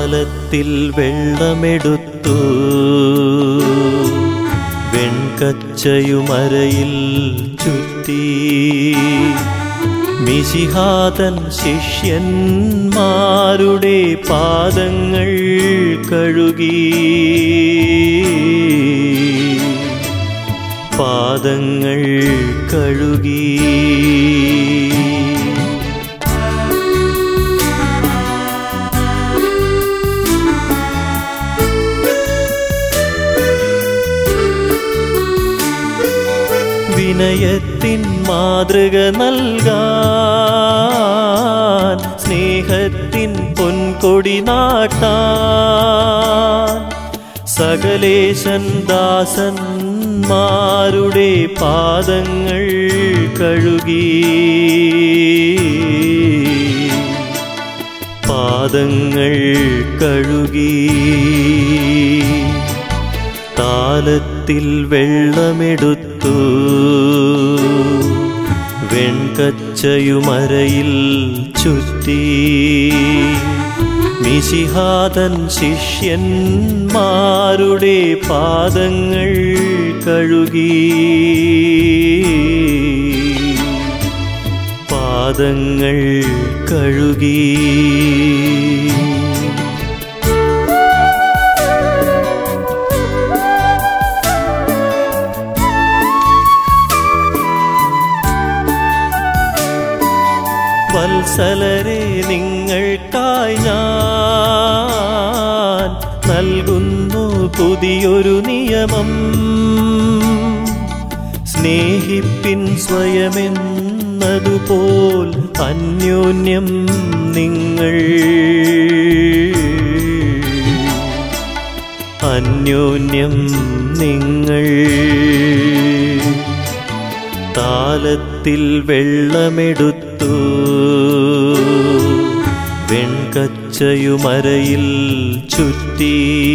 താലത്തിൽ വെള്ളമെടുത്തു വെൺകച്ചയുമരയിൽ ചുറ്റി മിശിഹാതൻ ശിഷ്യന്മാരുടെ പാദങ്ങൾ കഴുകി പാദങ്ങൾ കഴുകി വിനയത്തിൻ മാതൃക നൽകാൻ സ്നേഹത്തിൻ പൊൻകൊടി നാട്ടാൻ സകലേശൻ ദാസന്മാരുടെ പാദങ്ങൾ കഴുകി പാദങ്ങൾ കഴുകി താലത്തിൽ വെള്ളമെടുത്തു വെൺകച്ചയുമരയിൽ ചുറ്റി മിശിഹാതൻ ശിഷ്യന്മാരുടെ പാദങ്ങൾ കഴുകി പാദങ്ങൾ കഴുകി വത്സലരെ നിങ്ങൾക്കായി ഞാൻ നൽകുന്നു പുതിയൊരു നിയമം സ്നേഹിപ്പിൻ സ്വയമെന്നതുപോൽ അന്യോന്യം നിങ്ങൾ അന്യോന്യം നിങ്ങൾ താലത്തിൽ വെള്ളമെടുത്തു വെൺകച്ചയുമരയിൽ ചുറ്റി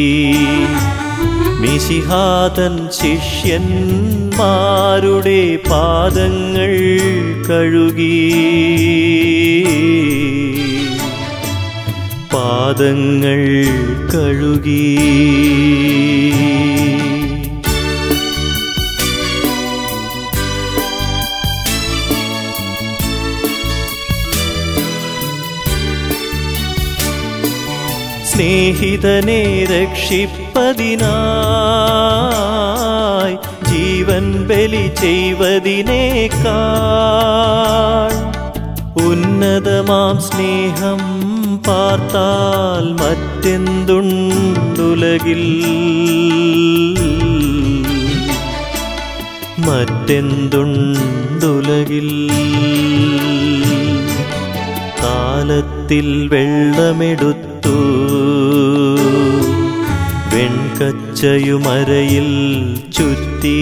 മിശിഹാതൻ ശിഷ്യന്മാരുടെ പാദങ്ങൾ കഴുകി പാദങ്ങൾ കഴുകി സ്നേഹിതനെ രക്ഷിപ്പതിനായി ജീവൻ ബലി ചെയ്വതിനേക്കാൾ ഉന്നതമാം സ്നേഹം പാർത്താൽ മറ്റെന്തുണ്ടുലകിൽ മറ്റെന്തുണ്ടുലകിൽ കാലത്തിൽ വെള്ളമെടുത്തു വെൺകച്ചയുമരയിൽ ചുറ്റി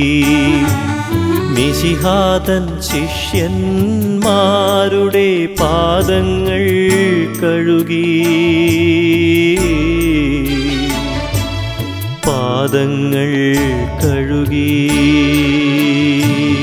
മിശിഹാതൻ ശിഷ്യന്മാരുടെ പാദങ്ങൾ കഴുകി പാദങ്ങൾ കഴുകി